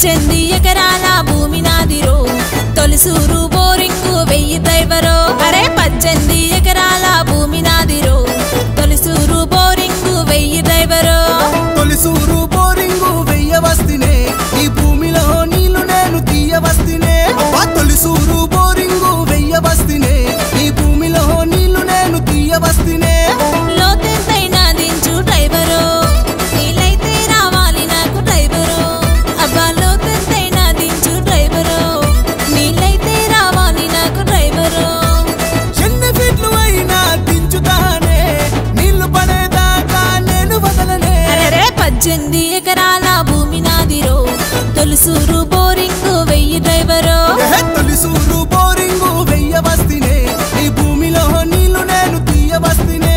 పద్దెనిమిది ఎకరాల భూమి నాదిరో తొలిసూరు బోరింగు వెయ్యి డ్రైవరో అరే పద్దెనిమిది ఎకరాల భూమి నాదిరో తొలిసూరు బోరింగు వెయ్యి డ్రైవరో తొలిసూరు బోరింగు వెయ్యవస్తినే ఈ భూమిలో నీళ్లు నేను తీయవస్తినే అబ్బా తొలిసూరు బోరింగు వెయ్యవస్తినే ఈ భూమిలో నీళ్లు నేను తీయవస్తినే లోతెంతైనా దించు డ్రైవరో నీలైతే రావాలి నాకు డ్రైవరో అబ్బా లోతెంతైనా దించు డ్రైవరో నీలైతే రావాలి నాకు డ్రైవరో ఎన్ని ఫీట్లు అయినా దించుతానే నీళ్లు పడేదాకా నేను వదలనే అరెరే పద్దెనిమిది ఎకరాల భూమి నాదిరో తొలిసూరు బోరింగు వెయ్యి డ్రైవరో ఎహె, తొలిసూరు బోరింగు వెయ్యవస్తినే ఈ భూమిలో నీళ్లు నేను తీయవస్తినే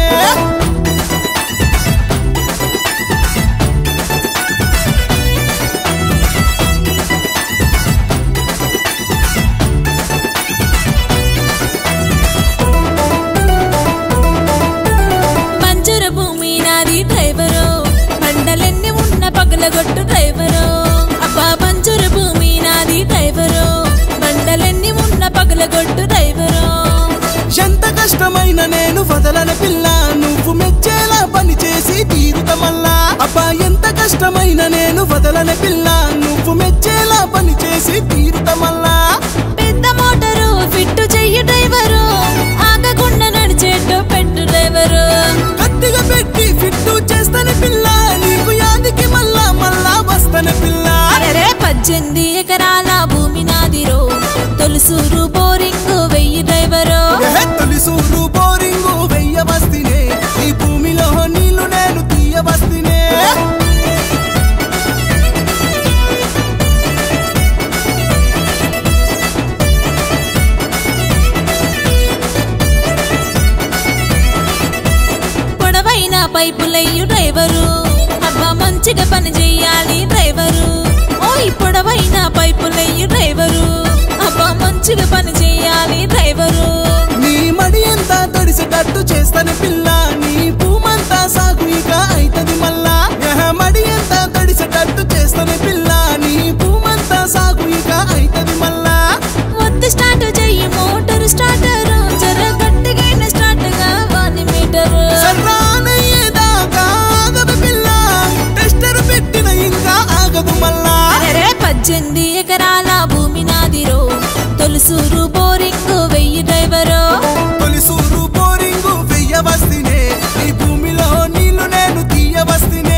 మంజుర భూమి నాది డ్రైవరో మండలెన్ని ఉన్న పగలగొట్టు డ్రైవరో అబ్బా మంజుర భూమి నాది డ్రైవరో మండలెన్ని ఉన్న పగలగొట్టు డ్రైవరో ఎంత కష్టమైన నేను వదలన పిల్ల నువ్వు మెచ్చేలా పని చేసి తీరుతమల్లా అబ్బా ఎంత కష్టమైన నేను వదలన పిల్ల నువ్వు మెచ్చేలా పని చేసి తీరుతమల్లా పెద్ద మోటారు ఫిట్టు చెయ్యి డ్రైవరు ఆగకుండా నడిచేట్టు పెట్టు డ్రైవరు గట్టిగా పెట్టి ఫిట్టు చేస్తాను పిల్ల నీకు యాదికి మళ్ళా మళ్ళా వస్తాను పిల్ల అరెరే పద్దెనిమిది ఎకరాల భూమి నాదిరో తొలిసూరు బోరింగు వెయ్యి డ్రైవరో ఎహె, తొలిసూరు బోరింగు వెయ్యవస్తినే ఈ భూమిలో నీళ్లు నేను తీయవస్తినే పొడవైన పైపులయ్యు డ్రైవరు అబ్బా మంచిగా పని చెయ్యాలి డ్రైవరు ఓయ్ పొడవైన పైపులయ్యు డ్రైవరు అబ్బా మంచిగా పని చెయ్యాలి డ్రైవరు నీ మడి ఎంత తడిసేటట్టు చేస్తాను పిల్ల నీ భూమంతా సాగు ఇక అయితది మళ్ళా ఎహ, మడి ఎంత తడిసేటట్టు చేస్తాను పిల్ల నీ భూమంతా సాగు ఇక అయితది మళ్ళా వద్దు స్టార్ట్ చెయ్యి మోటార్ స్టార్టర్ జర గట్టిగైన స్టార్ట్ కావాలి మీటరు సర్రానయ్యేదాకా ఆగదు పిల్ల టెస్టర్ పెట్టిన ఇంకా ఆగదు మళ్ళా అరెరే పద్దెనిమిది ఎకరాల భూమి నాదిరో తొలిసూరు బోరింగు వెయ్యి డ్రైవరో తొలిసూరు బోరింగు వెయ్యవస్తినే ఈ భూమిలో నీళ్లు నేను తీయవస్తినే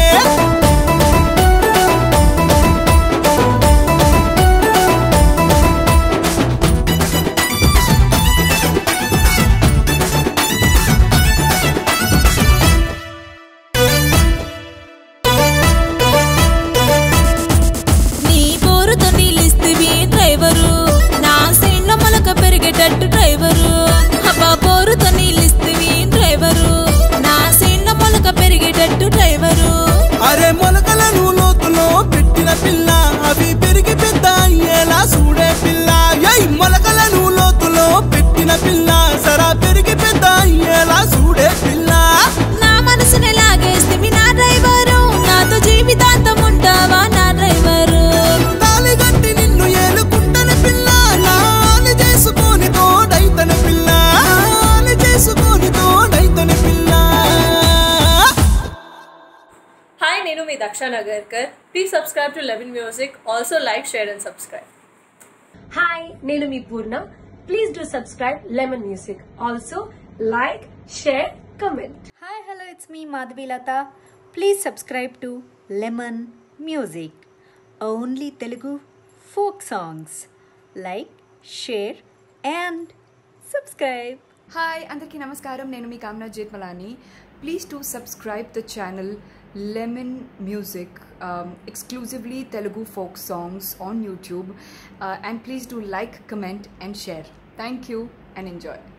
నీ బోరుతో నీళ్ళిస్తివి డ్రైవరు నా సీన్లో మొలక పెరిగేటట్టు డ్రైవరు అబ్బా బోరుతో నీళ్ళిస్తివి డ్రైవరు నా సీన్లో మొలక పెరిగేటట్టు డ్రైవరు అరే మొలకలను లోతులో పెట్టిన పిల్ల అవి పెరిగి పెద్ద అయ్యేలా చూడే పిల్ల ఏయ్ మొలకలను లోతులో పెట్టిన పిల్ల సరా పెరిగి పెద్ద అయ్యేలా చూడే పిల్ల నా మనసుని లాగేస్తివి నా డ్రైవరు నాతో జీవితాంతం ఉంటావా నా డ్రైవరు తాళి గట్టి నిన్ను ఏలుకుంటని పిల్ల నాలి చేసుకొని తోడైతని పిల్ల నాలి చేసుకొని తోడైతని పిల్ల Hi, నేను మీ Daksha Nagarkar please subscribe to eleven music also like share and subscribe hi నేను మీ Purna please do subscribe lemon music also like share comment Hi, hello, it's me Madhavi Lata. Please subscribe to Lemon Music. Only Telugu folk songs. Like, share, and subscribe. Hi అందరికీ నమస్కారం నేను మీ Kamna Jethmalani please to subscribe the channel lemon music exclusively Telugu folk songs on YouTube and please do like comment and share thank you and enjoy